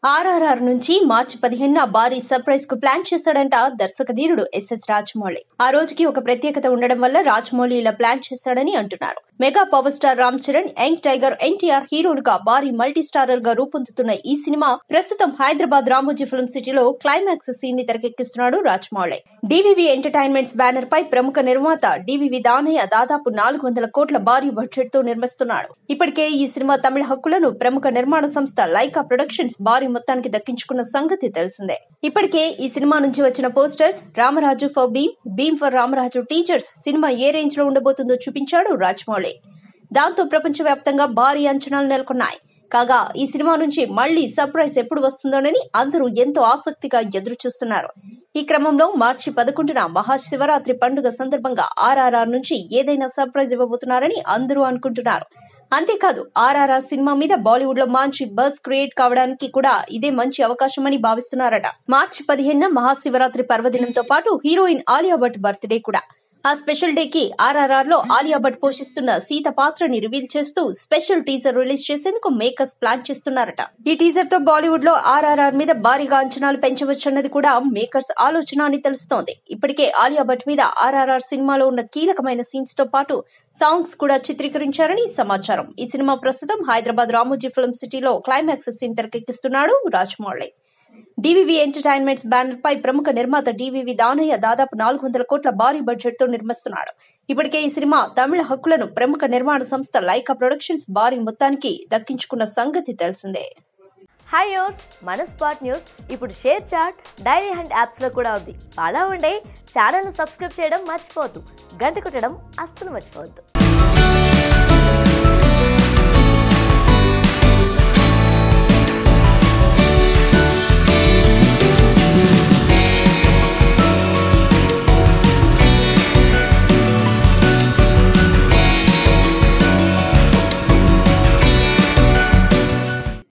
ఆర్ఆర్ఆర్ నుంచి మార్చి పదిహేనున భారీ సర్ప్రైజ్ కు ప్లాన్ చేశాడంట దర్శకధీరుడు ఎస్ఎస్ రాజమౌళి ఆ రోజుకి ఒక ప్రత్యేకత ఉండడం వల్ల రాజమౌళి ఇలా ప్లాన్ చేశాడని అంటున్నారు mega power star Ram Charan young tiger NTR హీరోలుగా భారీ మల్టీ స్టారర్ గా రూపొందుతున్న ఈ సినిమా ప్రస్తుతం హైదరాబాద్ రామోజీ ఫిల్మ్ సిటీలో క్లైమాక్స్ సీన్ ని తెరకెక్కిస్తున్నాడు రాజమౌళి డివివి ఎంటర్టైన్మెంట్స్ బ్యానర్ పై ప్రముఖ నిర్మాత డివివి దానయ్య దాదాపు నాలుగు వందల కోట్ల భారీ బడ్జెట్ తో నిర్మిస్తున్నాడు ఇప్పటికే ఈ సినిమా తమిళ హక్కులను ప్రముఖ నిర్మాణ సంస్థ లైకా ప్రొడక్షన్స్ భారీ మొత్తానికి దక్కించుకున్న సంగతి తెలిసిందే ఇప్పటికే ఈ సినిమా నుంచి వచ్చిన posters Ramaraju for Bheem Bheem for Ramaraju teasers cinema ఏ రేంజ్ లో ఉండబోతుందో చూపించాడు రాజమౌళి దాంతో ప్రపంచవ్యాప్తంగా భారీ అంచనాలు నెలకొన్నాయి కాగా ఈ సినిమా నుంచి మళ్లీ సర్ప్రైజ్ ఎప్పుడు వస్తుందోనని అందరూ ఎంతో ఆసక్తిగా ఎదురు చూస్తున్నారు ఈ క్రమంలో మార్చి పదకొండున మహాశివరాత్రి పండుగ సందర్భంగా ఆర్ఆర్ఆర్ నుంచి ఏదైనా సర్ప్రైజ్ ఇవ్వబోతున్నారని అందరూ అనుకుంటున్నారు అంతేకాదు ఆర్ఆర్ఆర్ సినిమా మీద బాలీవుడ్ లో మంచి బజ్ క్రియేట్ కావడానికి కూడా ఇదే మంచి అవకాశమని భావిస్తున్నారట మార్చి పదిహేనున మహాశివరాత్రి పర్వదినంతో పాటు హీరోయిన్ ఆలియా భట్ బర్త్డే కూడా ఆ స్పెషల్ డే కి ఆర్ఆర్ఆర్ లో ఆలియా భట్ పోషిస్తున్న సీత పాత్రని రివీల్ చేస్తూ స్పెషల్ టీజర్ రిలీజ్ చేసేందుకు మేకర్స్ ప్లాన్ చేస్తున్నారట ఈ టీజర్ తో బాలీవుడ్ లో ఆర్ఆర్ఆర్ మీద భారీగా అంచనాలు పెంచవచ్చన్నది కూడా మేకర్స్ ఆలోచన అని తెలుస్తోంది ఇప్పటికే ఆలియా భట్ మీద ఆర్ఆర్ఆర్ సినిమాలో ఉన్న కీలకమైన సీన్స్ తో పాటు సాంగ్స్ కూడా చిత్రీకరించారని సమాచారం ఈ సినిమా ప్రస్తుతం హైదరాబాద్ రామోజీ ఫిల్మ్ సిటీలో క్లైమాక్స్ సీన్ తెరకెక్కిస్తున్నాడు రాజమౌళి డివివి ఎంటర్టైన్మెంట్స్ బ్యానర్ పై ప్రముఖ నిర్మాత డివివి దానయ్య దాదాపు నాలుగు వందల కోట్ల భారీ బడ్జెట్ తో నిర్మిస్తున్నాడు ఇప్పటికే ఈ సినిమా తమిళ హక్కులను ప్రముఖ నిర్మాణ సంస్థ లైకా ప్రొడక్షన్స్ భారీ మొత్తానికి దక్కించుకున్న సంగతి తెలిసిందే హాయ్ యోస్ మన స్పాట్ న్యూస్ ఇప్పుడు షేర్ చాట్ డైలీ హండ్ యాప్స్లో కూడా ఉంది అలా ఉండే ఛానల్ను సబ్స్క్రైబ్ చేయడం మర్చిపోవద్దు గంట కొట్టడం అస్సలు మర్చిపోవద్దు